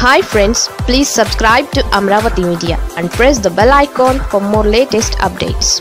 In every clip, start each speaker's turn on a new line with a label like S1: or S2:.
S1: hi friends please subscribe to Amaravati media and press the bell icon for more latest updates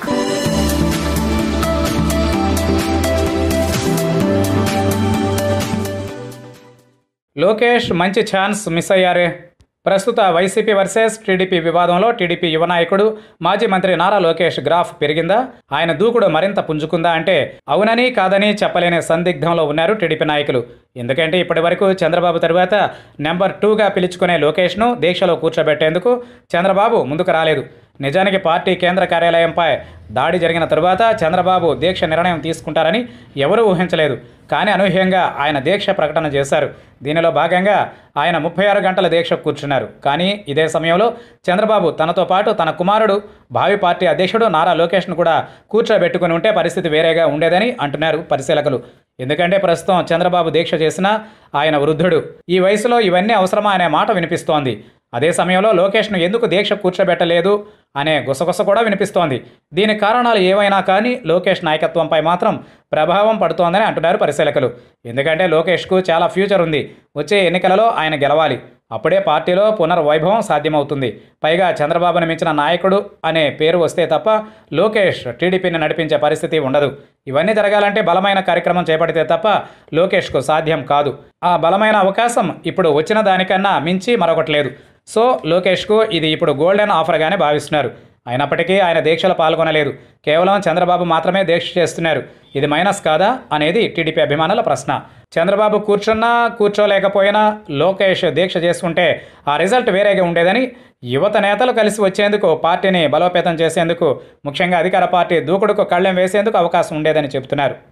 S2: Lokesh మంచి chance miss అయ్యారే ప్రస్తుత YCP versus TDP వివాదంలో TDP యువ నాయకుడు మాజీ మంత్రి నారా లోకేష్ గ్రాఫ్ పెరిగిందా ఆయన దూకుడు మరింత పుంజుకుందా అంటే అవునని కాదని చెప్పలేని సందిగ్ధంలో ఉన్నారు టీడీపీ నాయకులు ఎందుకంటే ఇప్పటి వరకు చంద్రబాబు తరువాత నెంబర్ టూగా పిలుచుకునే లోకేష్ను దీక్షలో కూర్చోబెట్టేందుకు చంద్రబాబు ముందుకు రాలేదు నిజానికి పార్టీ కేంద్ర కార్యాలయంపై దాడి జరిగిన తరువాత చంద్రబాబు దీక్ష నిర్ణయం తీసుకుంటారని ఎవరూ ఊహించలేదు కానీ అనూహ్యంగా ఆయన దీక్ష ప్రకటన చేశారు దీనిలో భాగంగా ఆయన ముప్పై ఆరు గంటల దీక్ష కూర్చున్నారు కానీ ఇదే సమయంలో చంద్రబాబు తనతో పాటు తన కుమారుడు భావి పార్టీ అధ్యక్షుడు నారా లోకేష్ను కూడా కూర్చోబెట్టుకుని ఉంటే పరిస్థితి వేరేగా ఉండేదని అంటున్నారు పరిశీలకులు ఎందుకంటే ప్రస్తుతం చంద్రబాబు దీక్ష చేసినా ఆయన వృద్ధుడు ఈ వయసులో ఇవన్నీ అవసరమా అనే మాట వినిపిస్తోంది అదే సమయంలో లోకేష్ను ఎందుకు దీక్ష కూర్చోబెట్టలేదు అనే గుసగుస కూడా వినిపిస్తోంది దీని కారణాలు ఏవైనా కానీ లోకేష్ నాయకత్వంపై మాత్రం ప్రభావం పడుతోందని అంటున్నారు పరిశీలకులు ఎందుకంటే లోకేష్కు చాలా ఫ్యూచర్ ఉంది వచ్చే ఎన్నికలలో ఆయన గెలవాలి అప్పుడే పార్టీలో పునర్వైభవం సాధ్యమవుతుంది పైగా చంద్రబాబును మించిన నాయకుడు అనే పేరు వస్తే తప్ప లోకేష్ టీడీపీని నడిపించే పరిస్థితి ఉండదు ఇవన్నీ జరగాలంటే బలమైన కార్యక్రమం చేపడితే తప్ప లోకేష్కు సాధ్యం కాదు ఆ బలమైన అవకాశం ఇప్పుడు వచ్చిన దానికన్నా మించి మరొకటి లేదు సో లోకేష్కు ఇది ఇప్పుడు గోల్డెన్ ఆఫర్గానే భావిస్తున్నారు అయినప్పటికీ ఆయన దీక్షలో పాల్గొనలేదు కేవలం చంద్రబాబు మాత్రమే దీక్ష చేస్తున్నారు ఇది మైనస్ కాదా అనేది టీడీపీ అభిమానుల ప్రశ్న చంద్రబాబు కూర్చున్నా కూర్చోలేకపోయినా లోకేష్ దీక్ష చేసుకుంటే ఆ రిజల్ట్ వేరేగా ఉండేదని యువత నేతలు కలిసి వచ్చేందుకు పార్టీని బలోపేతం చేసేందుకు ముఖ్యంగా అధికార పార్టీ దూకుడుకు కళ్ళెం వేసేందుకు అవకాశం ఉండేదని చెబుతున్నారు